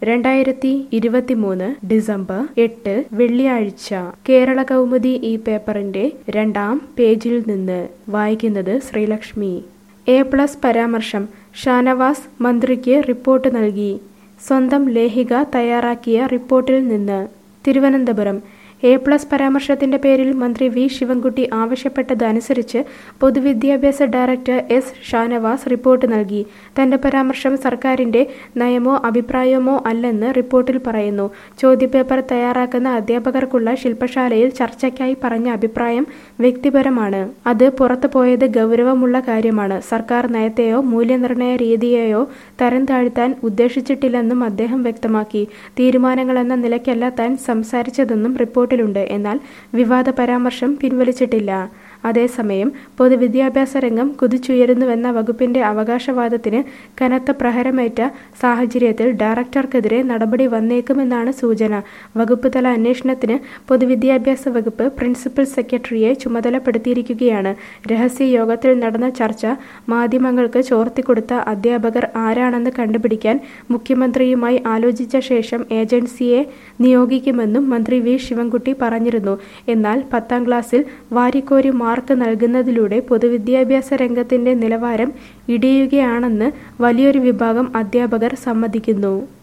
രണ്ടായിരത്തി ഇരുപത്തിമൂന്ന് ഡിസംബർ എട്ട് വെള്ളിയാഴ്ച കേരള കൗമുദി ഈ പേപ്പറിന്റെ രണ്ടാം പേജിൽ നിന്ന് വായിക്കുന്നത് ശ്രീലക്ഷ്മി എ പ്ലസ് പരാമർശം ഷാനവാസ് മന്ത്രിക്ക് റിപ്പോർട്ട് നൽകി സ്വന്തം ലേഖിക തയ്യാറാക്കിയ റിപ്പോർട്ടിൽ നിന്ന് തിരുവനന്തപുരം എ പ്ലസ് പരാമർശത്തിന്റെ പേരിൽ മന്ത്രി വി ശിവൻകുട്ടി ആവശ്യപ്പെട്ടതനുസരിച്ച് പൊതുവിദ്യാഭ്യാസ ഡയറക്ടർ എസ് ഷാനവാസ് റിപ്പോർട്ട് നൽകി തന്റെ പരാമർശം സർക്കാരിന്റെ നയമോ അഭിപ്രായമോ അല്ലെന്ന് റിപ്പോർട്ടിൽ പറയുന്നു ചോദ്യപേപ്പർ തയ്യാറാക്കുന്ന അധ്യാപകർക്കുള്ള ശില്പശാലയിൽ ചർച്ചയ്ക്കായി പറഞ്ഞ അഭിപ്രായം വ്യക്തിപരമാണ് അത് പുറത്തുപോയത് ഗൗരവമുള്ള കാര്യമാണ് സർക്കാർ നയത്തെയോ മൂല്യനിർണ്ണയ രീതിയെയോ തരം താഴ്ത്താൻ ഉദ്ദേശിച്ചിട്ടില്ലെന്നും അദ്ദേഹം വ്യക്തമാക്കി തീരുമാനങ്ങളെന്ന നിലയ്ക്കല്ല താൻ സംസാരിച്ചതെന്നും റിപ്പോർട്ടിലുണ്ട് എന്നാൽ വിവാദ പരാമർശം പിൻവലിച്ചിട്ടില്ല അതേസമയം പൊതുവിദ്യാഭ്യാസ രംഗം കുതിച്ചുയരുന്നുവെന്ന വകുപ്പിന്റെ അവകാശവാദത്തിന് കനത്ത പ്രഹരമേറ്റ സാഹചര്യത്തിൽ ഡയറക്ടർക്കെതിരെ നടപടി വന്നേക്കുമെന്നാണ് സൂചന വകുപ്പ് തല അന്വേഷണത്തിന് പൊതുവിദ്യാഭ്യാസ വകുപ്പ് പ്രിൻസിപ്പൽ സെക്രട്ടറിയെ ചുമതലപ്പെടുത്തിയിരിക്കുകയാണ് രഹസ്യ യോഗത്തിൽ നടന്ന ചർച്ച മാധ്യമങ്ങൾക്ക് ചോർത്തിക്കൊടുത്ത അധ്യാപകർ ആരാണെന്ന് കണ്ടുപിടിക്കാൻ മുഖ്യമന്ത്രിയുമായി ആലോചിച്ച ശേഷം ഏജൻസിയെ നിയോഗിക്കുമെന്നും മന്ത്രി വി ശിവൻകുട്ടി പറഞ്ഞിരുന്നു എന്നാൽ പത്താം ക്ലാസ്സിൽ വാരിക്കോരി മാർക്ക് നൽകുന്നതിലൂടെ പൊതുവിദ്യാഭ്യാസ രംഗത്തിന്റെ നിലവാരം ഇടിയുകയാണെന്ന് വലിയൊരു വിഭാഗം അധ്യാപകർ സമ്മതിക്കുന്നു